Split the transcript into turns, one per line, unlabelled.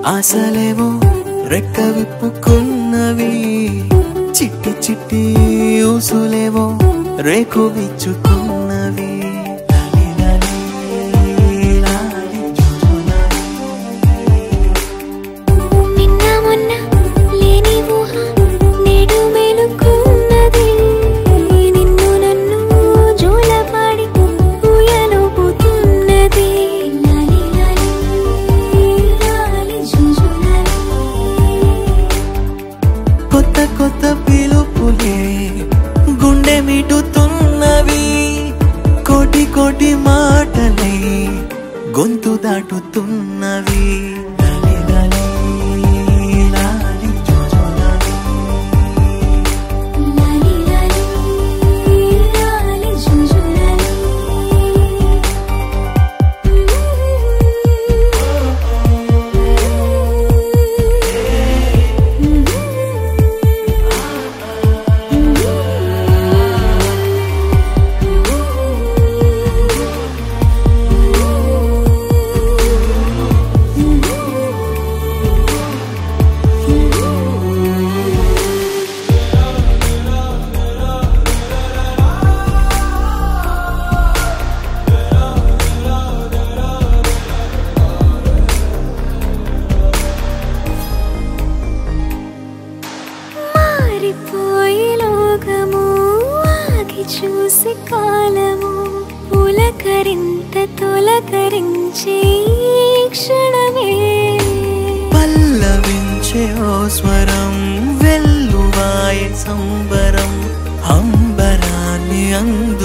ఆశలేవో రెక్క విప్పుకున్నవి చిట్టి చిట్టి ఊసులేవో రేకు విచ్చుకున్నవి లాలి లాలి లాలి జుజులాలి.
నిన్న మొన్న లేని ఊహ నేడు మేలుకున్నది నిన్ను నన్ను జోలపాడి ఊయలుపుతున్నది లాలి లాలి లాలి జుజులాలి
కొత్త కొత్త పిలుపులే గుండె మిటుతున్నవి కోటి కోటి మాటలే గొంతు దాటుతున్నవి లాలి లాలి లాలి జుజులాలి.
లాలి లాలి లాలి జుజులాలి మారిపోయి లోకము ఆగి చూసి కాలము పులకరింత తొలకరించే ఈ క్షణమే
పల్లవించే ఓ స్వరం వెల్లువాయ సంబరం అంబరాన్ని అంగ